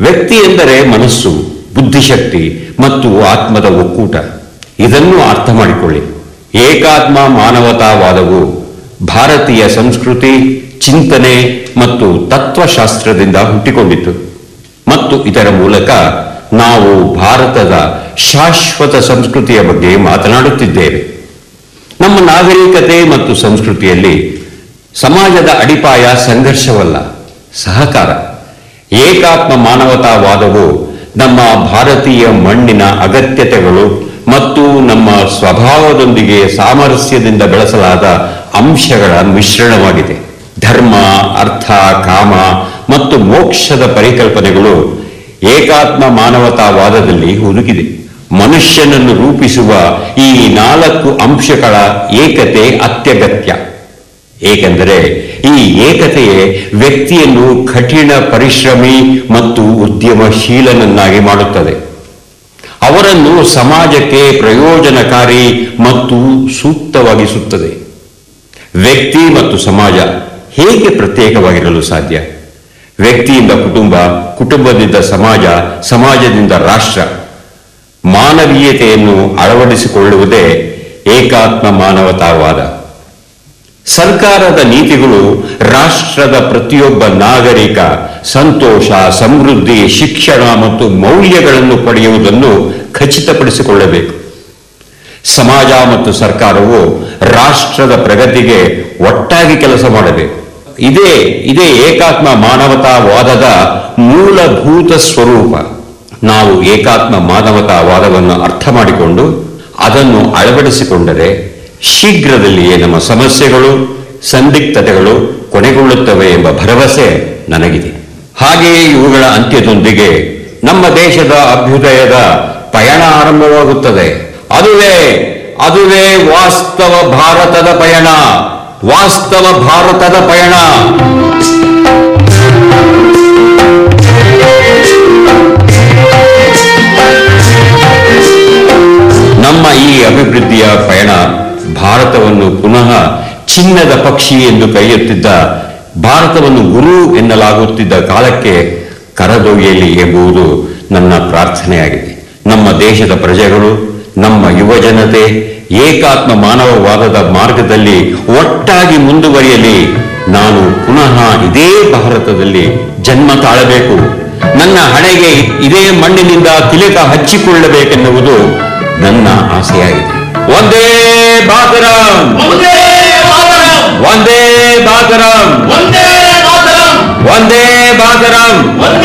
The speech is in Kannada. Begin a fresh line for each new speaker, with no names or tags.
ವ್ಯಕ್ತಿ ಎಂದರೆ ಮನಸ್ಸು ಬುದ್ಧಿಶಕ್ತಿ ಮತ್ತು ಆತ್ಮದ ಒಕ್ಕೂಟ ಇದನ್ನು ಅರ್ಥ ಮಾಡಿಕೊಳ್ಳಿ ಏಕಾತ್ಮ ಮಾನವತಾವಾದವು ಭಾರತೀಯ ಸಂಸ್ಕೃತಿ ಚಿಂತನೆ ಮತ್ತು ತತ್ವಶಾಸ್ತ್ರದಿಂದ ಹುಟ್ಟಿಕೊಂಡಿತು ಮತ್ತು ಇದರ ಮೂಲಕ ನಾವು ಭಾರತದ ಶಾಶ್ವತ ಸಂಸ್ಕೃತಿಯ ಬಗ್ಗೆ ಮಾತನಾಡುತ್ತಿದ್ದೇವೆ ನಮ್ಮ ನಾಗರಿಕತೆ ಮತ್ತು ಸಂಸ್ಕೃತಿಯಲ್ಲಿ ಸಮಾಜದ ಅಡಿಪಾಯ ಸಂಘರ್ಷವಲ್ಲ ಸಹಕಾರ ಏಕಾತ್ಮ ಮಾನವತಾವಾದವು ನಮ್ಮ ಭಾರತೀಯ ಮಣ್ಣಿನ ಅಗತ್ಯತೆಗಳು ಮತ್ತು ನಮ್ಮ ಸ್ವಭಾವದೊಂದಿಗೆ ಸಾಮರಸ್ಯದಿಂದ ಬೆಳೆಸಲಾದ ಅಂಶಗಳ ಮಿಶ್ರಣವಾಗಿದೆ ಧರ್ಮ ಅರ್ಥ ಕಾಮ ಮತ್ತು ಮೋಕ್ಷದ ಪರಿಕಲ್ಪನೆಗಳು ಏಕಾತ್ಮ ಮಾನವತಾವಾದದಲ್ಲಿ ಹುದುಗಿದೆ ಮನುಷ್ಯನನ್ನು ರೂಪಿಸುವ ಈ ನಾಲ್ಕು ಅಂಶಗಳ ಏಕತೆ ಅತ್ಯಗತ್ಯ ಏಕೆಂದರೆ ಈ ಏಕತೆಯೇ ವ್ಯಕ್ತಿಯನ್ನು ಕಠಿಣ ಪರಿಶ್ರಮಿ ಮತ್ತು ಉದ್ಯಮಶೀಲನನ್ನಾಗಿ ಮಾಡುತ್ತದೆ ಅವರನ್ನು ಸಮಾಜಕ್ಕೆ ಪ್ರಯೋಜನಕಾರಿ ಮತ್ತು ಸೂಕ್ತವಾಗಿಸುತ್ತದೆ ವ್ಯಕ್ತಿ ಮತ್ತು ಸಮಾಜ ಹೇಗೆ ಪ್ರತ್ಯೇಕವಾಗಿರಲು ಸಾಧ್ಯ ವ್ಯಕ್ತಿಯಿಂದ ಕುಟುಂಬ ಕುಟುಂಬದಿಂದ ಸಮಾಜ ಸಮಾಜದಿಂದ ರಾಷ್ಟ್ರ ಮಾನವೀಯತೆಯನ್ನು ಅಳವಡಿಸಿಕೊಳ್ಳುವುದೇ ಏಕಾತ್ಮ ಮಾನವತಾವಾದ ಸರ್ಕಾರದ ನೀತಿಗಳು ರಾಷ್ಟ್ರದ ಪ್ರತಿಯೊಬ್ಬ ನಾಗರಿಕ ಸಂತೋಷ ಸಮೃದ್ಧಿ ಶಿಕ್ಷಣ ಮತ್ತು ಮೌಲ್ಯಗಳನ್ನು ಪಡೆಯುವುದನ್ನು ಖಚಿತಪಡಿಸಿಕೊಳ್ಳಬೇಕು ಸಮಾಜ ಮತ್ತು ಸರ್ಕಾರವು ರಾಷ್ಟ್ರದ ಪ್ರಗತಿಗೆ ಒಟ್ಟಾಗಿ ಕೆಲಸ ಮಾಡಬೇಕು ಇದೇ ಇದೇ ಏಕಾತ್ಮ ಮಾನವತಾವಾದದ ಮೂಲಭೂತ ಸ್ವರೂಪ ನಾವು ಏಕಾತ್ಮ ಮಾನವತಾವಾದವನ್ನು ಅರ್ಥ ಮಾಡಿಕೊಂಡು ಅದನ್ನು ಅಳವಡಿಸಿಕೊಂಡರೆ ಶೀಘ್ರದಲ್ಲಿಯೇ ನಮ್ಮ ಸಮಸ್ಯೆಗಳು ಸಂದಿಗ್ಧತೆಗಳು ಕೊನೆಗೊಳ್ಳುತ್ತವೆ ಎಂಬ ಭರವಸೆ ನನಗಿದೆ ಹಾಗೆಯೇ ಇವುಗಳ ಅಂತ್ಯದೊಂದಿಗೆ ನಮ್ಮ ದೇಶದ ಅಭ್ಯುದಯದ ಪಯಣ ಆರಂಭವಾಗುತ್ತದೆ ಅದುವೇ ಅದುವೇ ವಾಸ್ತವ ಭಾರತದ ಪಯಣ ವಾಸ್ತವ ಭಾರತದ ಪಯಣ ನಮ್ಮ ಈ ಅಭಿವೃದ್ಧಿಯ ಪಯಣ ಭಾರತವನ್ನು ಪುನಃ ಚಿನ್ನದ ಪಕ್ಷಿ ಎಂದು ಕರೆಯುತ್ತಿದ್ದ ಭಾರತವನ್ನು ಗುರು ಎನ್ನಲಾಗುತ್ತಿದ್ದ ಕಾಲಕ್ಕೆ ಕರೆದೊಯ್ಯಲಿ ಎಂಬುದು ನನ್ನ ಪ್ರಾರ್ಥನೆಯಾಗಿದೆ ನಮ್ಮ ದೇಶದ ಪ್ರಜೆಗಳು ನಮ್ಮ ಯುವಜನತೆ ಏಕಾತ್ಮ ಮಾನವವಾದದ ಮಾರ್ಗದಲ್ಲಿ ಒಟ್ಟಾಗಿ ಮುಂದುವರಿಯಲಿ ನಾನು ಪುನಃ ಇದೇ ಭಾರತದಲ್ಲಿ ಜನ್ಮ ತಾಳಬೇಕು ನನ್ನ ಹಣೆಗೆ ಇದೇ ಮಣ್ಣಿನಿಂದ ತಿಲಕ ಹಚ್ಚಿಕೊಳ್ಳಬೇಕೆನ್ನುವುದು ನನ್ನ ಆಸೆಯಾಗಿದೆ ಒಂದೇ ಬಾತರಂ
ಒಂದೇ ಮಾತರಂ
ಒಂದೇ ಬಾತರಂ
ಒಂದೇ ಮಾತರಂ
ಒಂದೇ ಬಾತರಂ
ಒಂದೇ